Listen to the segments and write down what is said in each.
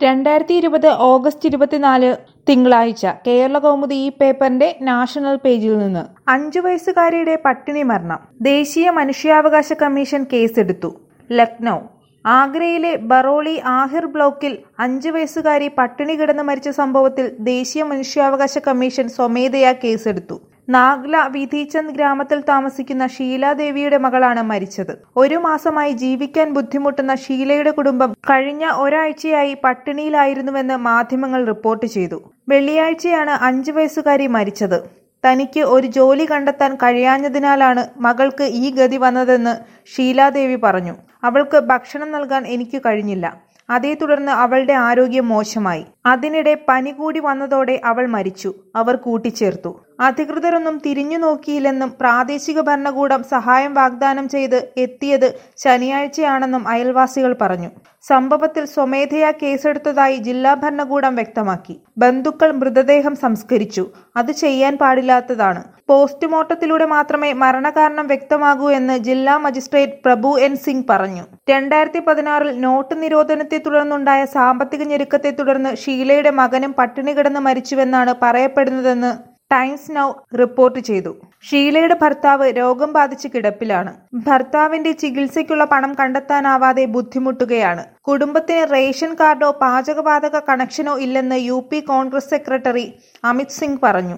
രണ്ടായിരത്തി ഇരുപത് ഓഗസ്റ്റ് ഇരുപത്തിനാല് തിങ്കളാഴ്ച കേരള കൗമുദി ഈ പേപ്പറിന്റെ നാഷണൽ പേജിൽ നിന്ന് അഞ്ചു വയസ്സുകാരിയുടെ പട്ടിണി മരണം ദേശീയ മനുഷ്യാവകാശ കമ്മീഷൻ കേസെടുത്തു ലക്നൗ ആഗ്രയിലെ ബറോളി ആഹിർ ബ്ലോക്കിൽ അഞ്ചു വയസ്സുകാരി പട്ടിണി കിടന്ന് മരിച്ച സംഭവത്തിൽ ദേശീയ മനുഷ്യാവകാശ കമ്മീഷൻ സ്വമേധയാ കേസെടുത്തു നാഗ്ല വിധീചന്ദ് ഗ്രാമത്തിൽ താമസിക്കുന്ന ഷീലാദേവിയുടെ മകളാണ് മരിച്ചത് ഒരു മാസമായി ജീവിക്കാൻ ബുദ്ധിമുട്ടുന്ന ഷീലയുടെ കുടുംബം കഴിഞ്ഞ ഒരാഴ്ചയായി പട്ടിണിയിലായിരുന്നുവെന്ന് മാധ്യമങ്ങൾ റിപ്പോർട്ട് ചെയ്തു വെള്ളിയാഴ്ചയാണ് അഞ്ചു വയസ്സുകാരി മരിച്ചത് തനിക്ക് ഒരു ജോലി കണ്ടെത്താൻ കഴിയാഞ്ഞതിനാലാണ് മകൾക്ക് ഈ ഗതി വന്നതെന്ന് ഷീലാദേവി പറഞ്ഞു അവൾക്ക് ഭക്ഷണം നൽകാൻ എനിക്ക് കഴിഞ്ഞില്ല അതേ തുടർന്ന് അവളുടെ ആരോഗ്യം മോശമായി അതിനിടെ പനി കൂടി വന്നതോടെ അവൾ മരിച്ചു അവർ കൂട്ടിച്ചേർത്തു അധികൃതരൊന്നും തിരിഞ്ഞു നോക്കിയില്ലെന്നും പ്രാദേശിക ഭരണകൂടം സഹായം വാഗ്ദാനം ചെയ്ത് എത്തിയത് ശനിയാഴ്ചയാണെന്നും അയൽവാസികൾ പറഞ്ഞു സംഭവത്തിൽ സ്വമേധയാ കേസെടുത്തതായി ജില്ലാ ഭരണകൂടം വ്യക്തമാക്കി ബന്ധുക്കൾ മൃതദേഹം സംസ്കരിച്ചു അത് ചെയ്യാൻ പാടില്ലാത്തതാണ് പോസ്റ്റ്മോർട്ടത്തിലൂടെ മാത്രമേ മരണകാരണം വ്യക്തമാകൂ എന്ന് ജില്ലാ മജിസ്ട്രേറ്റ് പ്രഭു എൻ സിംഗ് പറഞ്ഞു രണ്ടായിരത്തി പതിനാറിൽ നോട്ട് നിരോധനത്തെ തുടർന്നുണ്ടായ സാമ്പത്തിക ഞെരുക്കത്തെ തുടർന്ന് ഷീലയുടെ മകനും പട്ടിണി കിടന്ന് മരിച്ചുവെന്നാണ് പറയപ്പെടുന്നതെന്ന് ടൈംസ് നൗ റിപ്പോർട്ട് ചെയ്തു ഷീലയുടെ ഭർത്താവ് രോഗം ബാധിച്ച് കിടപ്പിലാണ് ഭർത്താവിന്റെ ചികിത്സയ്ക്കുള്ള പണം കണ്ടെത്താനാവാതെ ബുദ്ധിമുട്ടുകയാണ് കുടുംബത്തിന് റേഷൻ കാർഡോ പാചകവാതക കണക്ഷനോ ഇല്ലെന്ന് U P Congress secretary Amit Singh പറഞ്ഞു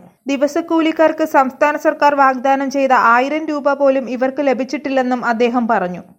ദിവസക്കൂലിക്കാർക്ക് സംസ്ഥാന സർക്കാർ വാഗ്ദാനം ചെയ്ത ആയിരം രൂപ പോലും ഇവർക്ക് ലഭിച്ചിട്ടില്ലെന്നും അദ്ദേഹം പറഞ്ഞു